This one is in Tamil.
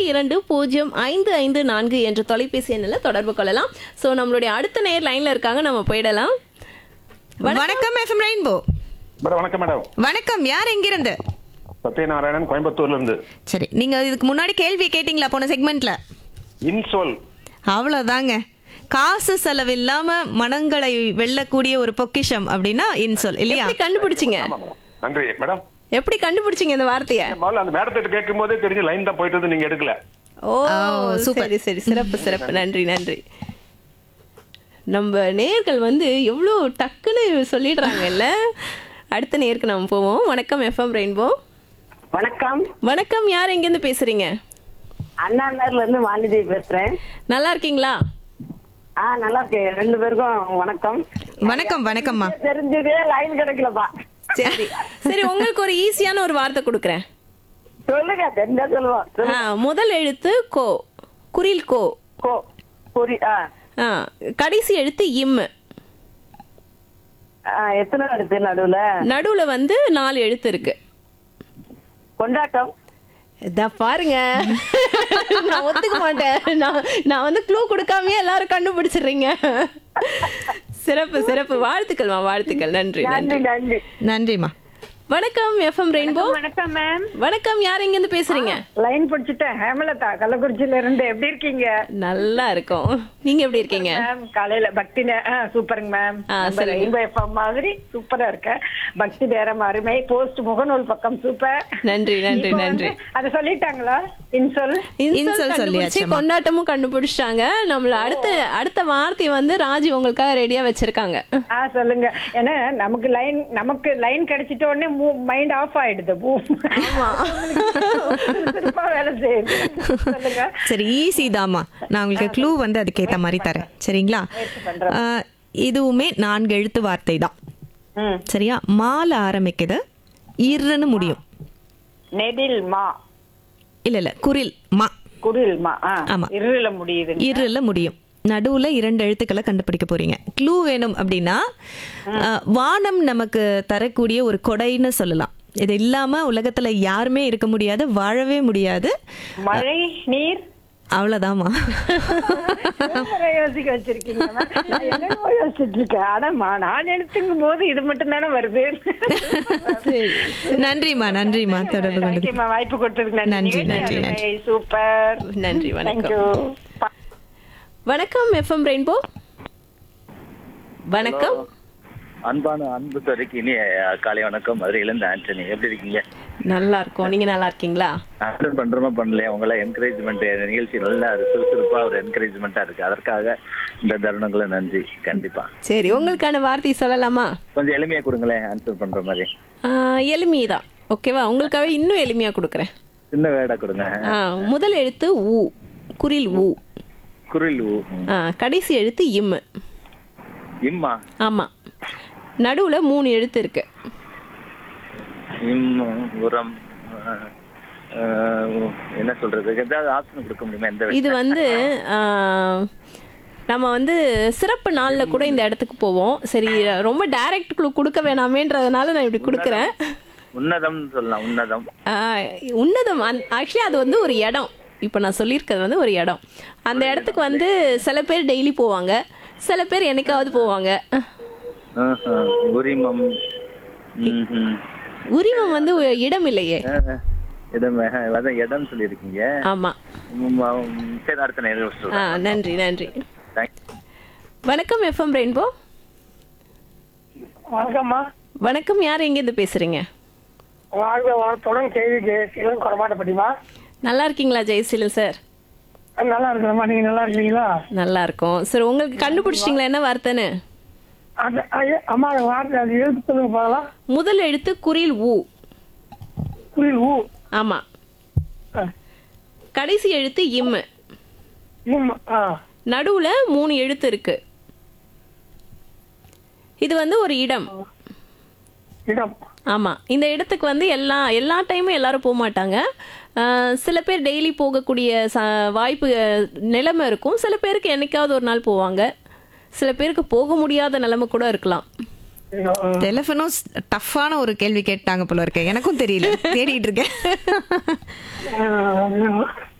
இரண்டு பூஜ்ஜியம் ஐந்து ஐந்து நான்கு என்ற தொலைபேசி எண்ணில் தொடர்பு கொள்ளலாம் ஸோ நம்மளுடைய அடுத்த நேர் லைன்ல இருக்காங்க நம்ம போயிடலாம் வணக்கம் எஃப்எம் ரெயின்போ மேடம் வணக்கம் மேடம் வணக்கம் யார் எங்கிருந்து சத்யநாராயணன் கோயம்புத்தூர்ல இருந்து சரி நீங்க இதுக்கு முன்னாடி கேள்வி கேட்டீங்களா போன செக்மெண்ட்ல இன்சோல் அவ்வளவுதாங்க காசு செலவு இல்லாம மனங்களை வெல்லக்கூடிய ஒரு பொக்கிஷம் அப்படின்னா இன்சொல் இல்லையா எப்படி கண்டுபிடிச்சிங்க ஆமா மேடம் நன்றி மேடம் எப்படி கண்டுபிடிச்சிங்க இந்த வார்த்தையை முதல்ல அந்த மேடத்திட்ட கேட்கும் போதே தெரிஞ்சு லைன் தான் போயிட்டு நீங்க எடுக்கல ஓ ஓ, சூப்பர். சரி சரி சிறப்பு சிறப்பு நன்றி நன்றி நம்ம நேர்கள் வந்து எவ்வளோ டக்குன்னு சொல்லிடுறாங்கல்ல அடுத்த நேருக்கு நம்ம போவோம் வணக்கம் எஃப்எம் ரெயின்போ வணக்கம் வணக்கம் யார் எங்கேருந்து பேசுறீங்க அண்ணா நகர்ல இருந்து வாணிதேவி பேசுறேன் நல்லா இருக்கீங்களா ஆ நல்லா இருக்கேன் ரெண்டு பேருக்கும் வணக்கம் வணக்கம் வணக்கம்மா தெரிஞ்சதே லைன் கிடைக்கலப்பா சரி சரி உங்களுக்கு ஒரு ஈஸியான ஒரு வார்த்தை கொடுக்குறேன் சொல்லுங்க தெரிஞ்சா சொல்லுவோம் சொல்லு. ஆ, முதல் எழுத்து கோ குரில் கோ கோ புரி ஆ ஆ, கடைசி எழுத்து இம் ஆ, எத்தனை எடுத்து நடுவுல நடுவுல வந்து நாலு எழுத்து இருக்கு கொண்டாட்டம் இதா பாருங்க நான் ஒத்துக்க மாட்டேன் நான் நான் வந்து க்ளூ கொடுக்காமயே எல்லாரும் கண்டுபிடிச்சிடுறீங்க சிறப்பு சிறப்பு வாழ்த்துக்கள்மா வாழ்த்துக்கள் நன்றி நன்றி நன்றி நன்றி நன்றிம்மா வணக்கம் எஃப்எம் ரெயின்போ வணக்கம் மேம் வணக்கம் யார் எங்க இருந்து பேசுறீங்க லைன் பிடிச்சிட்டேன் ஹேமலதா கள்ளக்குறிச்சியில இருந்து எப்படி இருக்கீங்க நல்லா இருக்கும் நீங்க எப்படி இருக்கீங்க மேம் காலையில பக்தி நே- ஆ, சூப்பருங்க மேம் ஆ, நம்ம சொல்லுங்க. ரெயின்போ எஃப்எம் மாதிரி சூப்பரா இருக்க பக்தி நேரம் அருமை போஸ்ட் முகநூல் பக்கம் சூப்பர் நன்றி நன்றி இப்போ நன்றி வந்து அதை சொல்லிட்டாங்களா இன்சொல் இன்சொல் இன்சொல் கண்டுபிடிச்சு சொல்லியாச்சும்மா. கொண்டாட்டமும் கண்டுபிடிச்சிட்டாங்க நம்மள அடுத்த அடுத்த வார்த்தை வந்து ராஜி உங்களுக்காக ரெடியா வச்சிருக்காங்க ஆ சொல்லுங்க ஏன்னா நமக்கு லைன் நமக்கு லைன் கிடைச்சிட்ட உடனே மைண்ட் ஆஃப் ஆயிடுது திருப்பா வேலை செய்யுது சொல்லுங்க சரி ஈஸி தாம்மா நான் உங்களுக்கு க்ளூ வந்து அதுக்கேத்த மாதிரி தரேன் சரிங்களா ஆ, இதுவுமே நான்கு எழுத்து வார்த்தை தான் ம் சரியா மால ஆரம்பிக்குது இருன்னு முடியும் நெடில் மா இல்ல இல்ல குரில் மா குரில் மா ஆ ஆமா. இருள முடியுது இருல முடியும் நடுவுல இரண்டு எழுத்துக்களை கண்டுபிடிக்க போறீங்க க்ளூ வேணும் அப்படின்னா அஹ், வானம் நமக்கு தரக்கூடிய ஒரு கொடைன்னு சொல்லலாம் இது இல்லாம உலகத்துல யாருமே இருக்க முடியாது வாழவே முடியாது மழை நீர் அவ்வளவுதாம்மா சூப்பரா யோசிக்க வச்சிருக்கீங்க நான் என்னென்னமோ யோசிச்சுட்டு இருக்கேன் ஆனாமா நான் எடுத்துக்கும் போது இது மட்டும் தானே வருது நன்றிம்மா நன்றிம்மா தொடர்பு கொண்டு தேங்க்யூமா வாய்ப்பு கொடுத்ததுக்கு நன்றி, நன்றி நன்றி, நன்றி சூப்பர் நன்றி வணக்கம் தேங்க்யூ வணக்கம் எஃப்எம் ரெயின்போ வணக்கம் அன்பான அன்பு தருக்கு இனிய காலை வணக்கம் மதுரையிலேருந்து ஆண்டனி எப்படி இருக்கீங்க நல்லா இருக்கோம் நீங்க நல்லா இருக்கீங்களா அட்டன் பண்றோமா பண்ணலையா உங்களை என்கரேஜ்மெண்ட் நிகழ்ச்சி நல்லா ஒரு சுறுசுறுப்பா ஒரு என்கரேஜ்மெண்டா இருக்கு அதற்காக இந்த தருணங்களை நன்றி கண்டிப்பா சரி உங்களுக்கான வார்த்தை சொல்லலாமா கொஞ்சம் எளிமையா கொடுங்களேன் ஆன்சர் பண்ற மாதிரி எளிமைதான் ஓகேவா உங்களுக்காக இன்னும் எளிமையா கொடுக்குறேன் சின்ன வேடா கொடுங்க ஆ, முதல் எழுத்து ஊ குரில் ஊ குரில் ஊ. ஆ, கடைசி எழுத்து இம் இம்மா ஆமா நடுவுல மூணு எழுத்து இருக்கு இம் உரம் அஹ், அஹ், என்ன சொல்றது ஏதாவது ஆப்ஷன் கொடுக்க முடியுமா எந்த இது வந்து ஆ, நம்ம வந்து சிறப்பு நாள்ல கூட இந்த இடத்துக்கு போவோம் சரி ரொம்ப டைரக்ட் கொடுக்க வேணாமேன்றதுனால நான் இப்படி கொடுக்குறேன் உன்னதம்னு சொல்லலாம் உன்னதம் ஆ, உன்னதம் ஆக்சுவலி அது வந்து ஒரு இடம் இப்போ நான் சொல்லியிருக்கிறது வந்து ஒரு இடம் அந்த இடத்துக்கு வந்து சில பேர் டெய்லி போவாங்க சில பேர் என்னைக்காவது போவாங்க ஆஹா, உரிமம் ம்ஹும். உரிமம் வந்து ஒரு இடம் இல்லையே ஆஹ், இடம் ஆஹ், அதான் இடம் சொல்லியிருக்கீங்க ஆமா ம், ம், சரி அடுத்த நேரம் ஆ சொல்றேன் நன்றி நன்றி Thank- வணக்கம் எஃப்எம் ரெயின்போ வணக்கம்மா வணக்கம் யார் எங்கேருந்து பேசுறீங்க வாழ்க வளத்துடன் கேள்விக்கு சிவன் குறமாட்டப்படிமா நல்லா இருக்கீங்களா ஜெயசீலன் சார் நல்லா இருக்கிறம்மா நீங்க நல்லா இருக்கீங்களா நல்லா இருக்கோம் சார் உங்களுக்கு கண்டுபிடிச்சிட்டிங்களா என்ன வார்த்தைன்னு அந்த ஐயா, அம்மா அந்த வார்த்தை அது எழுத்து சொல்லுங்க பார்க்கலாம் முதல் எழுத்து குரில் ஊ புரியுது ஊ ஆமா ஆ. கடைசி எழுத்து இம் இம், ஆ நடுவுல மூணு எழுத்து இருக்கு இது வந்து ஒரு இடம் இடம் ஆமா இந்த இடத்துக்கு வந்து எல்லா எல்லா டைமும் எல்லாரும் போக மாட்டாங்க ஆஹ் சில பேர் டெய்லி போகக்கூடிய ச வாய்ப்பு அஹ், நிலைமை இருக்கும் சில பேருக்கு என்னைக்காவது ஒரு நாள் போவாங்க சில பேருக்கு போக முடியாத நிலைமை கூட இருக்கலாம் டெலிஃபனும் டஃப்பான ஒரு கேள்வி கேட்டாங்க போல இருக்கு எனக்கும் தெரியல தேடிட்டு இருக்கேன் ஆ,